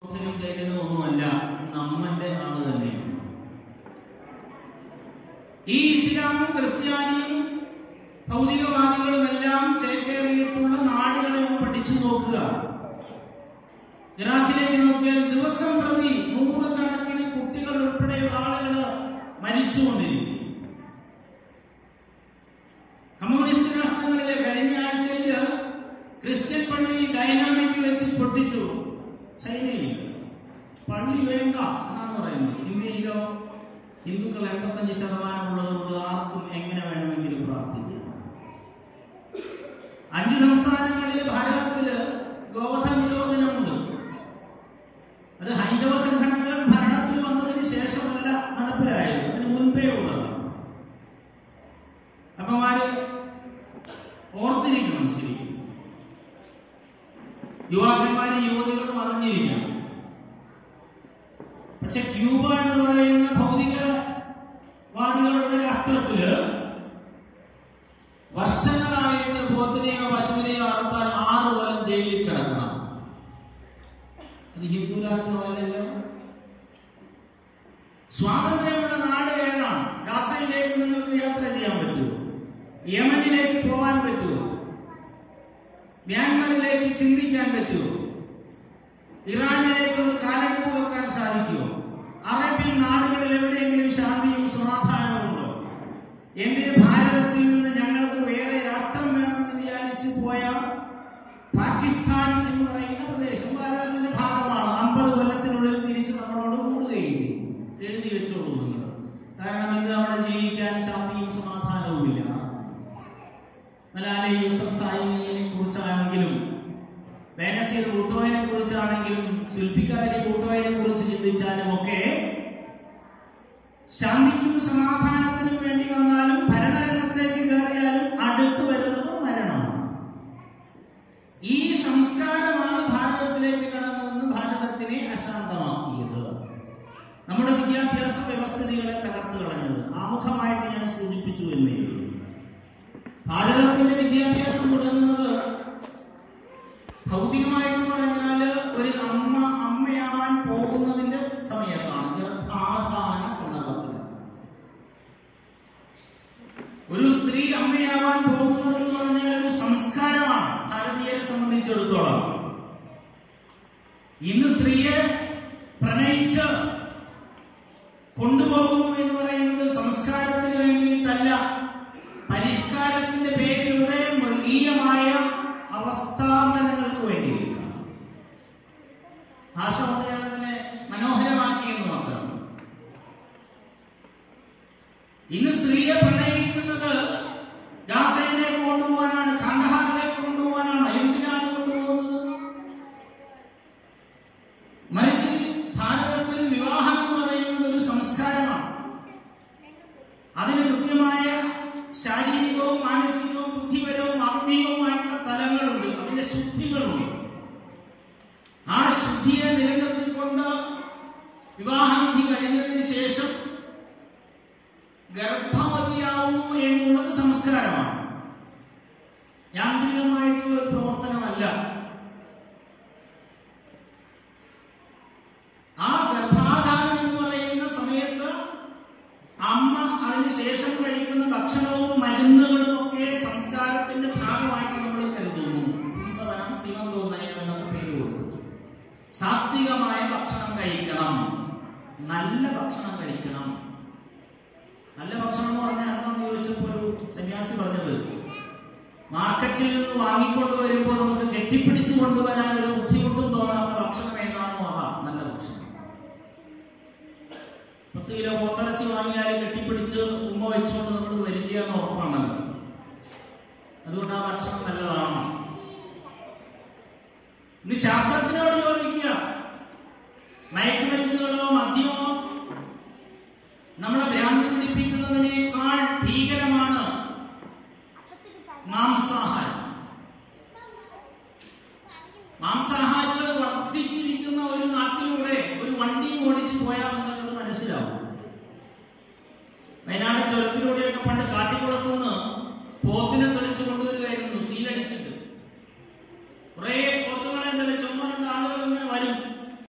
ബുദ്ധനും ജൈനനും ഒന്നുമല്ല നമ്മന്റെ ആള് തന്നെയാണ് ഈ ഇസ്ലാമും ക്രിസ്ത്യാനിയും ഭൗതികവാദികളും എല്ലാം ചേക്കേറിയിട്ടുള്ള നാടുകളെ ഒന്ന് പഠിച്ചു നോക്കുക ഇറാഖിലേക്ക് നോക്കിയാൽ ദിവസം പ്രതി നൂറുകണക്കിന് കുട്ടികൾ ഉൾപ്പെടെയുള്ള ആളുകൾ മരിച്ചുകൊണ്ടിരിക്കും കമ്മ്യൂണിസ്റ്റ് രാഷ്ട്രങ്ങളിലെ കഴിഞ്ഞ ആഴ്ചയിൽ ക്രിസ്ത്യൻ പള്ളി ഡൈനാമിക് വെച്ച് പൊട്ടിച്ചു ചൈനയിൽ പള്ളി വേണ്ട എന്നാണ് പറയുന്നത് ഇന്ത്യയിലോ ഹിന്ദുക്കൾ എൺപത്തഞ്ച് ശതമാനം ഉള്ളതുകൊണ്ട് ആർക്കും എങ്ങനെ വേണമെങ്കിലും പ്രാർത്ഥിക്കാം അഞ്ച് സംസ്ഥാനങ്ങളിൽ ഭാരതത്തില് ഗോവധ നിരോധനമുണ്ട് അത് ഹൈന്ദവ സംഘടനകൾ ഭരണത്തിൽ വന്നതിന് ശേഷമല്ല നടപ്പിലായത് അതിന് മുൻപേ ഉള്ളതാണ് അപ്പമാര് ഓർത്തിരിക്കണം ശരിക്കും യുവാക്കന്മാരും യുവതികളും അറിഞ്ഞിരിക്കണം പക്ഷെ ക്യൂബ എന്ന് പറയുന്ന ഭൗതികവാദികളുടെ രാഷ്ട്രത്തില് വർഷങ്ങളായിട്ട് പോത്തിനെയോ പശുവിനെയോ അറുത്താൽ ആറ് കൊല്ലം ജയിലിൽ കിടക്കണം അത് ഹിന്ദു രാഷ്ട്രമല്ലല്ലോ സ്വാതന്ത്ര്യമുള്ള നാട് ഏതാണ് ഗാസയിലേക്ക് നിങ്ങൾക്ക് യാത്ര ചെയ്യാൻ പറ്റുമോ യമനിലേക്ക് പോകാൻ പറ്റുമോ മ്യാൻമറിലേക്ക് ചിന്തിക്കാൻ പറ്റുമോ ഇറാനിലേക്ക് ഒന്ന് കാലെടുത്ത് വെക്കാൻ സാധിക്കുമോ അറേബ്യൻ നാടുകളിൽ എവിടെയെങ്കിലും ശാന്തിയും സമാധാനവും ഉണ്ടോ എന്തിന് ഭാരതത്തിൽ നിന്ന് ഞങ്ങൾക്ക് വേറെ രാഷ്ട്രം വേണമെന്ന് വിചാരിച്ചു പോയ പാകിസ്ഥാൻ എന്ന് പറയുന്ന പ്രദേശം ഭാരതത്തിന്റെ ഭാഗമാണ് അമ്പത് കൊല്ലത്തിനുള്ളിൽ തിരിച്ച് നമ്മളോട് കൂടുകയും ചെയ്യും എഴുതി വെച്ചോളൂ നിങ്ങൾ കാരണം ഇന്ന് അവിടെ ജീവിക്കാൻ ശാന്തിയും സമാധാനവും ഇല്ല മലാല യൂസഫ് സായിനെ കുറിച്ചാണെങ്കിലും വേനസീർ ഭൂട്ടോയെ കുറിച്ചാണെങ്കിലും സുൽഫിക്കർ അലി ഭൂട്ടോയെ കുറിച്ച് ചിന്തിച്ചാലും ഒക്കെ ശാന്തിക്കും സമാധാനത്തിനും വേണ്ടി വന്നാലും ഭരണരംഗത്തേക്ക് കയറിയാലും അടുത്തു വരുന്നതും മരണമാണ് ഈ സംസ്കാരമാണ് ഭാരതത്തിലേക്ക് കടന്നു വന്ന് ഭാരതത്തിനെ അശാന്തമാക്കിയത് നമ്മുടെ വിദ്യാഭ്യാസ വ്യവസ്ഥിതികളെ തകർത്ത് കളഞ്ഞത് ആമുഖമായിട്ട് ഞാൻ സൂചിപ്പിച്ചു എന്നേ ഉള്ളൂ. ഭാരതത്തിന്റെ വിദ്യാഭ്യാസം തുടങ്ങുന്നത് ഭൗതികമായിട്ട് പറഞ്ഞാല് ഒരു അമ്മ അമ്മയാവാൻ പോകുന്നതിന്റെ സമയത്താണ് ഗർഭാധാന സന്ദർഭത്തിൽ ഒരു സ്ത്രീ അമ്മയാവാൻ പോകുന്നത് എന്ന് പറഞ്ഞാൽ ഒരു സംസ്കാരമാണ് ഭാരതീയരെ സംബന്ധിച്ചിടത്തോളം ഇന്ന് സ്ത്രീയെ പ്രണയിച്ച് കൊണ്ടുപോകുന്നു എന്ന് പറയുന്നത് സംസ്കാരത്തിന് വേണ്ടിയിട്ടല്ല പരിഷ്കാരത്തിന്റെ പേരിലൂടെ മൃഗീയമായ അവസ്ഥാന്തരങ്ങൾക്ക് വേണ്ടിയിട്ടാണ് ഭാഷ കൊണ്ട് ഞാൻ അതിനെ മനോഹരമാക്കിയെന്ന് മാത്രം ഇന്ന് സ്ത്രീയെ പ്രണയിക്കുന്നത് ഗാസയിലേക്ക് കൊണ്ടുപോകാനാണ് കാണ്ഡഹാറിലേക്ക് കൊണ്ടുപോകാനാണ് എന്തിനാണ് കൊണ്ടുപോകുന്നത് മറിച്ച് ഭാരതത്തിൽ വിവാഹം എന്ന് പറയുന്നത് ഒരു സംസ്കാരമാണ് അതിന് കൃത്യമായ ശാരീരികവും മാനസികവും ബുദ്ധിപരവും ആത്മീയവുമായിട്ടുള്ള തലങ്ങളുണ്ട് അതിന്റെ ശുദ്ധികളുണ്ട് ആ ശുദ്ധിയെ നിലനിർത്തിക്കൊണ്ട് വിവാഹവിധി കഴിഞ്ഞതിന് ശേഷം ഗർഭവതിയാവുന്നു എന്നുള്ളത് സംസ്കാരമാണ് യാന്ത്രികമായിട്ടുള്ള ഒരു പ്രവർത്തനമല്ല ആ ഗർഭാധാനം എന്ന് പറയുന്ന സമയത്ത് അമ്മ അതിനുശേഷം കഴിക്കുന്ന ഭക്ഷണവും മരുന്നുകളും ഒക്കെ സംസ്കാരത്തിന്റെ ഭാഗമായിട്ട് നമ്മൾ കരുതുന്നു ഉത്സവനം സീമന്തോന്നയം എന്നൊക്കെ പേര് കൊടുത്തു സാത്വികമായ ഭക്ഷണം കഴിക്കണം നല്ല ഭക്ഷണം കഴിക്കണം നല്ല ഭക്ഷണം എന്ന് പറഞ്ഞാൽ എന്താന്ന് ചോദിച്ചപ്പോൾ ഒരു സന്യാസി പറഞ്ഞത് മാർക്കറ്റിൽ നിന്ന് വാങ്ങിക്കൊണ്ട് വരുമ്പോൾ നമുക്ക് കെട്ടിപ്പിടിച്ചു കൊണ്ടുവരാൻ ഒരു ബുദ്ധിമുട്ടും തോന്നാത്ത ഭക്ഷണം ഏതാണോ അതാണ് നല്ല ഭക്ഷണം പത്ത് കിലോ പോത്തിറച്ചി വാങ്ങിയാൽ കെട്ടിപ്പിടിച്ച് ഉമ്മ വെച്ചുകൊണ്ട് നമ്മൾ വരിക എന്ന് ഉറപ്പാണല്ലോ അതുകൊണ്ട് ആ ഭക്ഷണം നല്ലതാണ് ഇന്ന് ശാസ്ത്രത്തിനോട് ചോദിക്കുക